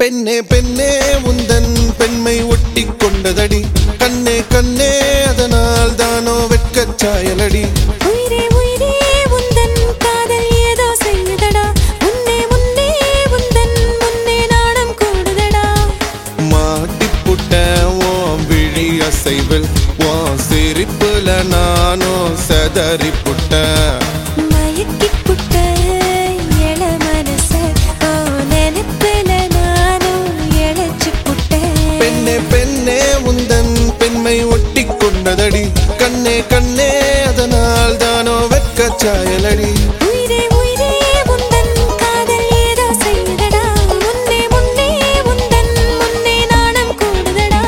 பெண்ணே பெண்ணே உந்தன் பெண்மை ஒட்டி கொண்டதடி கண்ணே கண்ணே அதனால் தானோ வெட்கச் சாயலடி உயிரே உயிரே உந்தன் காதல் ஏதோ செய்யுதடா முன்னே முன்னே உந்தன் முன்னே நாணம் கூடுதடா மாட்டிப்புட்ட உன் விழி அசைவில் உன் சிரிப்புல நானோ செதறி புட்டேன் மயக்கி புட்ட எழ மனச ஓ நினைப்புல நானும் இழைச்சு புட்டேன் பெண்ணே பெண்ணே உந்தன் பெண்மை ஒட்டி கொண்டதடி கண்ணே கண்ணே அதனால் தானோ வெட்கச் சாயலடி உயிரே உயிரே உந்தன் காதல் ஏதோ செய்யுதடா முன்னே முன்னே உந்தன் முன்னே நாணம் கூடுதடா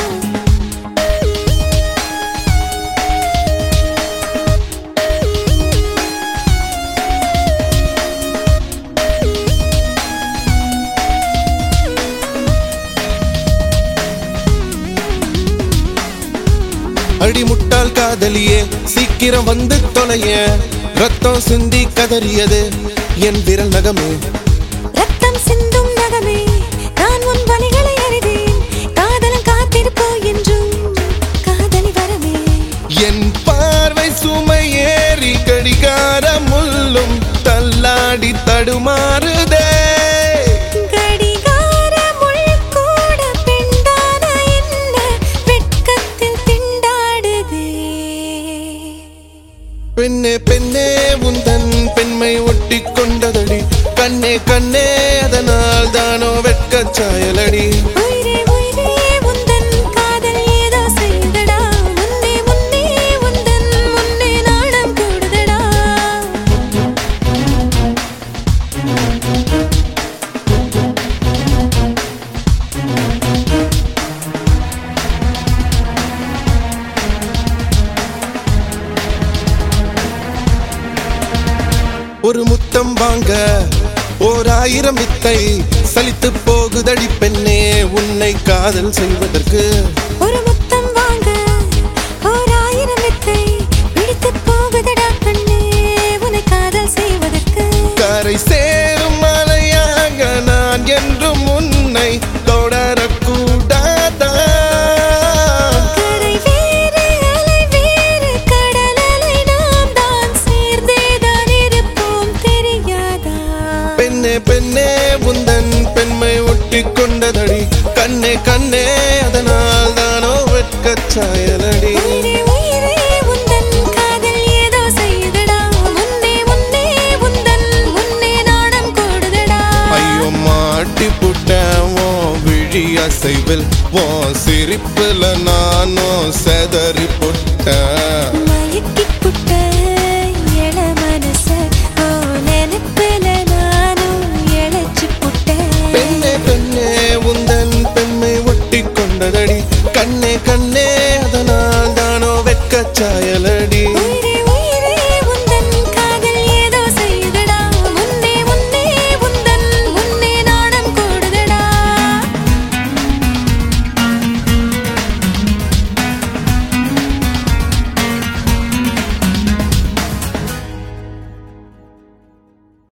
அடி முட்டாள் காதலியே சீக்கிரம் வந்து தொலைய ரத்தம் சிந்தி கதறியது என் விரல் நகமே ரத்தம் சிந்தும் நகமே நான் உன் வழிகளை அறிவேன் காதலன் காத்திருப்போ என்றும் காதலி வரமே என் பார்வை சுமை ஏறி கடிகார முள்ளும் தள்ளாடி தடுமாறுதே கடிகார முள் கூட பெண்டான என்ன வெட்கத்தில் திண்டாடுதே பெண்ணே பெண்ணே உந்தன் பெண்மை ஒட்டி கொண்டதடி கண்ணே கண்ணே அதனால் தானோ வெட்கச் சாயலடி உயிரே உயிரே உந்தன் காதல் ஏதோ செய்தடா முன்னே முன்னே உந்தன் முன்னே நாணம் கூடுதடா ஒரு முத்தம் வாங்க ஓர் ஆயிரம் வித்தை சலித்து போகுதடி பெண்ணே உன்னை காதல் செய்வதற்கு ஒரு முத்தம் வாங்க ஓர் ஆயிரம் வித்தை பிடித்து போகுதடா கண்ணே உன்னை காதல் செய்வதற்கு கரை சேரும் மலையாக நான் என்றும் உன்னை தொடரக்கூடாதா கரை வேறு அலை வேறு கடல் அலை நாம் தான் சேர்ந்தே தான் இருப்போம் தெரியாதா பெண்ணே பெண்ணே உந்தன் பெண்மை ஒட்டி கொண்டதடி கண்ணே கண்ணே அதனால் தானோ வெட்கச் சாயலடி உயிரே உயிரே உந்தன் காதல் ஏதோ செய்யுதடா முன்னே முன்னே உந்தன் முன்னே நாணம் கூடுதடா ஐயோ மாட்டி புட்டேன் ஓ விழி அசைவில் ஓ சிரிப்புல நானோ செதறி புட்டேன்